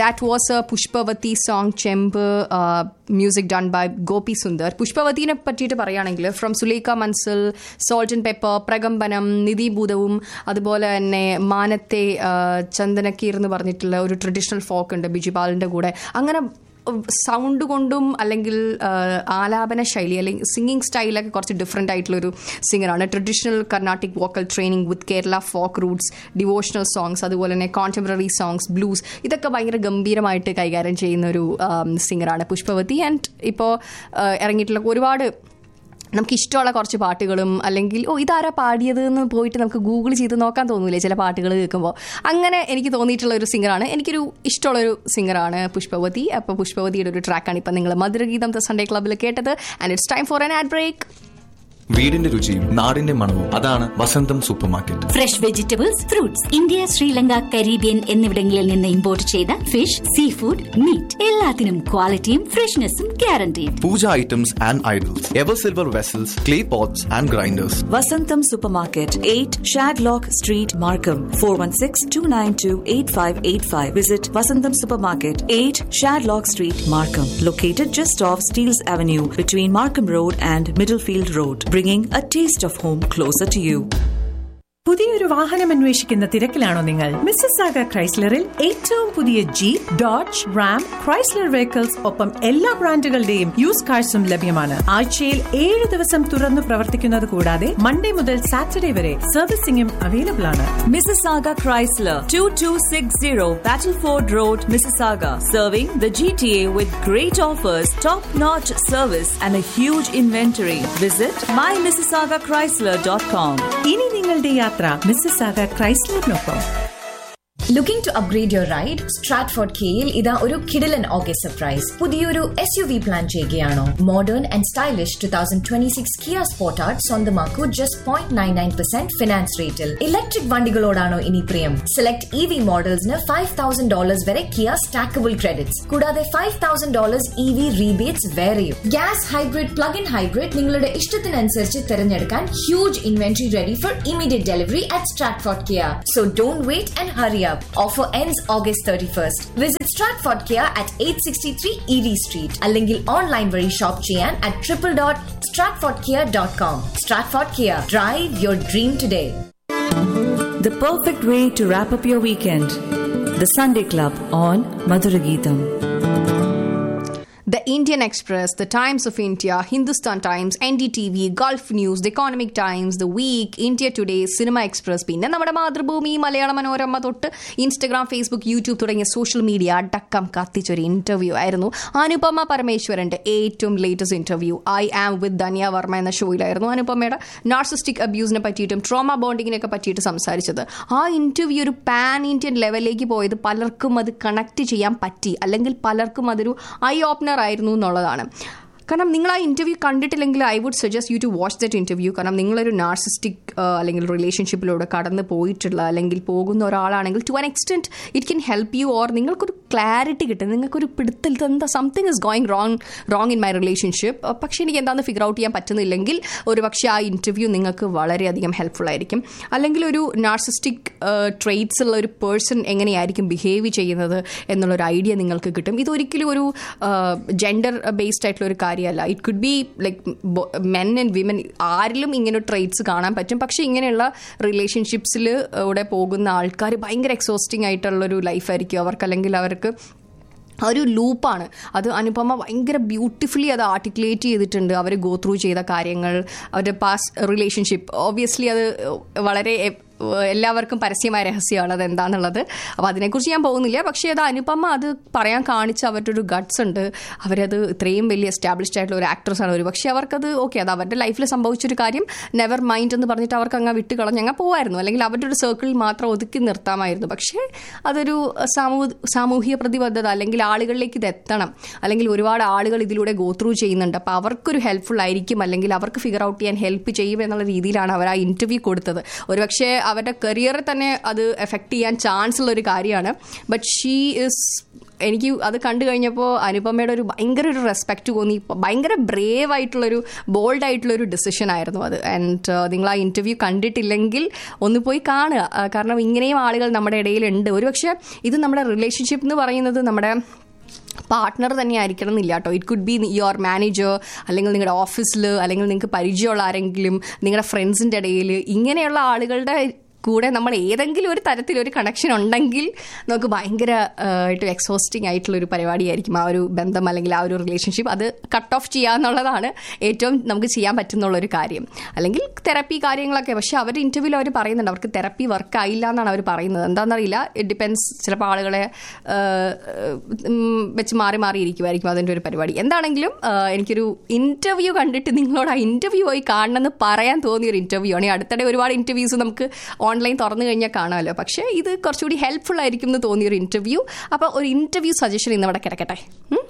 That was a Pushpavathi song ചെമ്പ് music done by Gopi Sundar പുഷ്പവതിനെ പറ്റിയിട്ട് പറയുകയാണെങ്കിൽ from Sulekha Manzil salt and pepper Prakambanam നിധിഭൂതവും അതുപോലെ തന്നെ മാനത്തെ ആ, ചന്ദനക്കീർ എന്ന് പറഞ്ഞിട്ടുള്ള ഒരു ട്രഡീഷണൽ ഫോക്ക് ഉണ്ട് ബിജുപാലിന്റെ കൂടെ അങ്ങനെ സൗണ്ട് കൊണ്ടും അല്ലെങ്കിൽ ആ, ആലാപന ശൈലി അല്ലെങ്കിൽ സിംഗിങ് സ്റ്റൈലൊക്കെ കുറച്ച് ഡിഫറെൻ്റ് ആയിട്ടുള്ളൊരു സിംഗറാണ് traditional Carnatic vocal training with Kerala folk roots devotional songs അതുപോലെ തന്നെ കോൺറ്റംപററി സോങ്സ് ബ്ലൂസ് ഇതൊക്കെ ഭയങ്കര ഗംഭീരമായിട്ട് കൈകാര്യം ചെയ്യുന്ന ഒരു സിംഗറാണ് പുഷ്പവതി ആൻഡ് ഇപ്പോൾ ഇറങ്ങിയിട്ടുള്ള ഒരുപാട് നമുക്ക് ഇഷ്ടമുള്ള കുറച്ച് പാട്ടുകളും അല്ലെങ്കിൽ ഓ ഇതാരാ പാടിയത് എന്ന് പോയിട്ട് നമുക്ക് ഗൂഗിൾ ചെയ്ത് നോക്കാൻ തോന്നൂലേ ചില പാട്ടുകൾ കേൾക്കുമ്പോൾ അങ്ങനെ എനിക്ക് തോന്നിയിട്ടുള്ള ഒരു സിംഗറാണ് എനിക്കൊരു ഇഷ്ടമുള്ളൊരു സിംഗറാണ് പുഷ്പവതി അപ്പോൾ പുഷ്പവതിയുടെ ഒരു ട്രാക്കാണ് ഇപ്പം നിങ്ങൾ മധുരഗീതം ദ സൺഡേ ക്ലബ്ബിൽ കേട്ടത് and it's time for an ad break വീടിന്റെ രുചിയും നാടിന്റെ മണവും അതാണ് Vasantham super market fresh vegetables fruits India Sri Lanka Caribbean എന്നിവിടങ്ങളിൽ നിന്ന് ഇമ്പോർട്ട് ചെയ്ത ഫിഷ് സീ ഫുഡ് മീറ്റ് എല്ലാത്തിനും ക്വാളിറ്റിയും ഫ്രഷ്നെസ്സും guaranteed puja items and idols ever silver vessels clay pots and grinders Vasantam Supermarket, 8 Shadlock Street, Markham, 416-292-8585. Visit Vasantam Supermarket, 8 Shadlock Street, Markham. Located just off Steeles Avenue between Markham Road and Middlefield Road, bringing a taste of home closer to you. പുതിയൊരു വാഹനം അന്വേഷിക്കുന്ന തിരക്കിലാണോ നിങ്ങൾ Mrs ആഗ ക്രൈസ്ലറിൽ ഏറ്റവും പുതിയ Jeep Dodge Ram Chrysler vehicles ഒപ്പം എല്ലാ ബ്രാൻഡുകളുടെയും use കാഴ്സും ലഭ്യമാണ് ആഴ്ചയിൽ ഏഴ് ദിവസം തുറന്നു പ്രവർത്തിക്കുന്നത് കൂടാതെ മൺഡേ മുതൽ സാറ്റർഡേ വരെ സർവീസിംഗും അവൈലബിൾ ആണ് Mississauga Chrysler, 2260 Battleford Road, Mississauga. Serving the GTA with great offers, top-notch service and a huge inventory. Visit mymississaugachrysler.com. ഇനി നിങ്ങളുടെ യാത്ര മിസ്സസ് ആഗ ക്രൈസ്ലറിനൊപ്പം looking to upgrade your ride Stratford കെയിൽ ഇതാ ഒരു കിഡിലൻ ഓഗസ്റ്റ് സർപ്രൈസ് പുതിയൊരു എസ് യു വി പ്ലാൻ ചെയ്യുകയാണോ modern and stylish two thousand twenty six Kia Sportage സ്വന്തമാക്കൂ just point nine nine percent finance റേറ്റിൽ ഇലക്ട്രിക് വണ്ടികളോടാണോ ഇനി പ്രിയം സെലക്ട് ഇ വി മോഡൽസിന് ഫൈവ് തൗസൻഡ് ഡോളേഴ്സ് വരെ കിയ സ്റ്റാക്കബിൾ ക്രെഡിറ്റ്സ് കൂടാതെ five thousand dollars E V rebates വേറെയും gas hybrid plug in hybrid നിങ്ങളുടെ ഇഷ്ടത്തിനനുസരിച്ച് തിരഞ്ഞെടുക്കാൻ huge inventory ready for immediate delivery at Stratford Kia so don't wait and hurry up. Offer ends August 31st. Visit Stratford Kia at 863 ED Street. അല്ലെങ്കിൽ online വഴി shop ചെയ്യാൻ at triple.stratfordkia.com. Stratford Kia. Drive your dream today. The perfect way to wrap up your weekend. The Sunday Club on Madhurageetam. The Indian Express, The Times of India, Hindustan Times, NDTV, Gulf News, The Economic Times, The Week, India Today, Cinema Express പിന്നെ നമ്മുടെ മാതൃഭൂമി മലയാള മനോരമ തൊട്ട് Instagram Facebook YouTube തുടങ്ങിയ social media അടക്കം കത്തിച്ചൊരു interview ആയിരുന്നു അനുപമ പരമേശ്വരന്റെ ഏറ്റവും latest interview I am with Dhanya Varma എന്ന ഷോയിലായിരുന്നു അനുപമയുടെ നാർസിസ്റ്റിക് അബ്യൂസിനെ പറ്റിയിട്ടും ട്രോമ ബോണ്ടിങ്ങിനൊക്കെ പറ്റിയിട്ട് സംസാരിച്ചത് ആ ഇന്റർവ്യൂ ഒരു പാൻ ഇന്ത്യൻ ലെവലിലേക്ക് പോയത് പലർക്കും അത് കണക്ട് ചെയ്യാൻ പറ്റി അല്ലെങ്കിൽ പലർക്കും അതൊരു ഐ ഓപ്പണർ ആയിരുന്നു എന്നുള്ളതാണ് കാരണം നിങ്ങൾ ആ ഇന്റർവ്യൂ കണ്ടിട്ടില്ലെങ്കിൽ I would suggest you to watch that interview കാരണം നിങ്ങളൊരു നാർസിസ്റ്റിക് അല്ലെങ്കിൽ റിലേഷൻഷിപ്പിലൂടെ കടന്ന് പോയിട്ടുള്ള അല്ലെങ്കിൽ പോകുന്ന ഒരാളാണെങ്കിൽ to an extent it can help you or നിങ്ങൾക്കൊരു ക്ലാരിറ്റി കിട്ടും നിങ്ങൾക്കൊരു പിടുത്തൽ എന്താ something is going wrong wrong in my relationship പക്ഷേ എനിക്ക് എന്താണെന്ന് ഫിഗർ ഔട്ട് ചെയ്യാൻ പറ്റുന്നില്ലെങ്കിൽ ഒരു പക്ഷേ ആ ഇന്റർവ്യൂ നിങ്ങൾക്ക് വളരെയധികം ഹെൽപ്ഫുൾ ആയിരിക്കും അല്ലെങ്കിൽ ഒരു നാർസിസ്റ്റിക് ട്രെയ്റ്റ്സ് ഉള്ള ഒരു പേഴ്സൺ എങ്ങനെയായിരിക്കും ബിഹേവ് ചെയ്യുന്നത് എന്നുള്ളൊരു ഐഡിയ നിങ്ങൾക്ക് കിട്ടും ഇതൊരിക്കലും ഒരു ജെൻഡർ ബേസ്ഡ് ആയിട്ടുള്ള ഒരു കാര്യമല്ല it could be like men and women ആരിലും ഇങ്ങനെ ട്രെയ്റ്റ്സ് കാണാൻ പറ്റും പക്ഷേ ഇങ്ങനെയുള്ള റിലേഷൻഷിപ്സിൽ ഇവിടെ പോകുന്ന ആൾക്കാർ ഭയങ്കര എക്സോസ്റ്റിംഗ് ആയിട്ടുള്ളൊരു ലൈഫായിരിക്കും അവർക്ക് അല്ലെങ്കിൽ അവർക്ക് ആ ഒരു ലൂപ്പാണ് അത് അനുപമ ഭയങ്കര ബ്യൂട്ടിഫുള്ളി അത് ആർട്ടിക്കുലേറ്റ് ചെയ്തിട്ടുണ്ട് അവർ ഗോ ത്രൂ ചെയ്ത കാര്യങ്ങൾ അവരുടെ പാസ്റ്റ് റിലേഷൻഷിപ്പ് ഓബിയസ്ലി അത് വളരെ എല്ലാവർക്കും പരസ്യമായ രഹസ്യമാണ് അത് എന്താണെന്നുള്ളത് അപ്പോൾ അതിനെക്കുറിച്ച് ഞാൻ പോകുന്നില്ല പക്ഷേ അത് അനുപമ അത് പറയാൻ കാണിച്ച അവരുടെ ഒരു ഗട്ട്സ് ഉണ്ട് അവരത് ഇത്രയും വലിയ എസ്റ്റാബ്ലിഷ്ഡ് ആയിട്ടുള്ള ഒരു ആക്ട്രസ് ആണ് ഒരു പക്ഷേ അവർക്കത് ഓക്കെ അത് അവരുടെ ലൈഫിൽ സംഭവിച്ചൊരു കാര്യം നെവർ മൈൻഡ് എന്ന് പറഞ്ഞിട്ട് അവർക്ക് അങ്ങ് വിട്ട് കളഞ്ഞ് അങ്ങ് പോവായിരുന്നു അല്ലെങ്കിൽ അവരുടെ ഒരു സർക്കിളിൽ മാത്രം ഒതുക്കി നിർത്താമായിരുന്നു പക്ഷേ അതൊരു സാമൂഹ സാമൂഹിക പ്രതിബദ്ധത അല്ലെങ്കിൽ ആളുകളിലേക്ക് ഇത് എത്തണം അല്ലെങ്കിൽ ഒരുപാട് ആളുകൾ ഇതിലൂടെ ഗോ ത്രൂ ചെയ്യുന്നുണ്ട് അപ്പോൾ അവർക്കൊരു ഹെൽപ്ഫുൾ ആയിരിക്കും അല്ലെങ്കിൽ അവർക്ക് ഫിഗർ ഔട്ട് ചെയ്യാൻ ഹെൽപ്പ് ചെയ്യും എന്നുള്ള രീതിയിലാണ് അവർ ആ ഇന്റർവ്യൂ കൊടുത്തത് ഒരുപക്ഷെ അവരുടെ കരിയറെ തന്നെ അത് എഫക്ട് ചെയ്യാൻ ചാൻസ് ഉള്ള ഒരു കാര്യമാണ് ബട്ട് ഷീ ഇസ് എനിക്ക് അത് കണ്ടു കഴിഞ്ഞപ്പോൾ അനുപമയുടെ ഒരു ഭയങ്കര ഒരു റെസ്പെക്റ്റ് തോന്നി ഭയങ്കര ബ്രേവ് ആയിട്ടുള്ളൊരു ബോൾഡ് ആയിട്ടുള്ളൊരു ഡിസിഷൻ ആയിരുന്നു അത് ആൻഡ് നിങ്ങൾ ആ ഇന്റർവ്യൂ കണ്ടിട്ടില്ലെങ്കിൽ ഒന്ന് പോയി കാണുക ആ, കാരണം ഇങ്ങനെയും ആളുകൾ നമ്മുടെ ഇടയിലുണ്ട് ഒരുപക്ഷെ ഇത് നമ്മുടെ റിലേഷൻഷിപ്പ് എന്ന് പറയുന്നത് നമ്മുടെ പാർട്ട്ണർ തന്നെ ആയിരിക്കണം എന്നില്ല കേട്ടോ it could be your manager അല്ലെങ്കിൽ നിങ്ങളുടെ ഓഫീസിൽ അല്ലെങ്കിൽ നിങ്ങൾക്ക് പരിചയമുള്ള ആരെങ്കിലും നിങ്ങളുടെ ഫ്രണ്ട്സിൻ്റെ ഇടയിൽ ഇങ്ങനെയുള്ള ആളുകളുടെ കൂടെ നമ്മൾ ഏതെങ്കിലും ഒരു തരത്തിലൊരു കണക്ഷൻ ഉണ്ടെങ്കിൽ നമുക്ക് ഭയങ്കര ആ, ആയിട്ട് എക്സോസ്റ്റിംഗ് ആയിട്ടുള്ള ഒരു പരിപാടിയായിരിക്കും ആ ഒരു ബന്ധം അല്ലെങ്കിൽ ആ ഒരു റിലേഷൻഷിപ്പ് അത് കട്ട് ഓഫ് ചെയ്യാന്നുള്ളതാണ് ഏറ്റവും നമുക്ക് ചെയ്യാൻ പറ്റുന്നുള്ള ഒരു കാര്യം അല്ലെങ്കിൽ തെറപ്പി കാര്യങ്ങളൊക്കെ പക്ഷെ അവർ ഇന്റർവ്യൂവിൽ അവർ പറയുന്നുണ്ട് അവർക്ക് തെറപ്പി വർക്ക് ആയില്ല എന്നാണ് അവർ പറയുന്നത് എന്താണെന്നറിയില്ല ഇറ്റ് ഡിപ്പെൻസ് ചിലപ്പോൾ ആളുകളെ ആ, ഉം, വെച്ച് മാറി മാറി ഇരിക്കുമായിരിക്കും അതിൻ്റെ ഒരു പരിപാടി എന്താണെങ്കിലും ആ, എനിക്കൊരു ഇന്റർവ്യൂ കണ്ടിട്ട് നിങ്ങളോട് ആ ഇന്റർവ്യൂ പോയി കാണണമെന്ന് പറയാൻ തോന്നിയ ഒരു ഇന്റർവ്യൂ ആണ് ഈ അടുത്തിടെ ഒരുപാട് ഇന്റർവ്യൂസ് നമുക്ക് ഓൺലൈൻ തുറന്നു കഴിഞ്ഞാൽ കാണാമല്ലോ പക്ഷേ ഇത് കുറച്ചുകൂടി ഹെൽപ്ഫുൾ ആയിരിക്കും എന്ന് തോന്നിയ ഒരു ഇന്റർവ്യൂ അപ്പോൾ ഒരു ഇന്റർവ്യൂ സജഷൻ ഇന്ന് അവിടെ കിടക്കട്ടെ ഉം?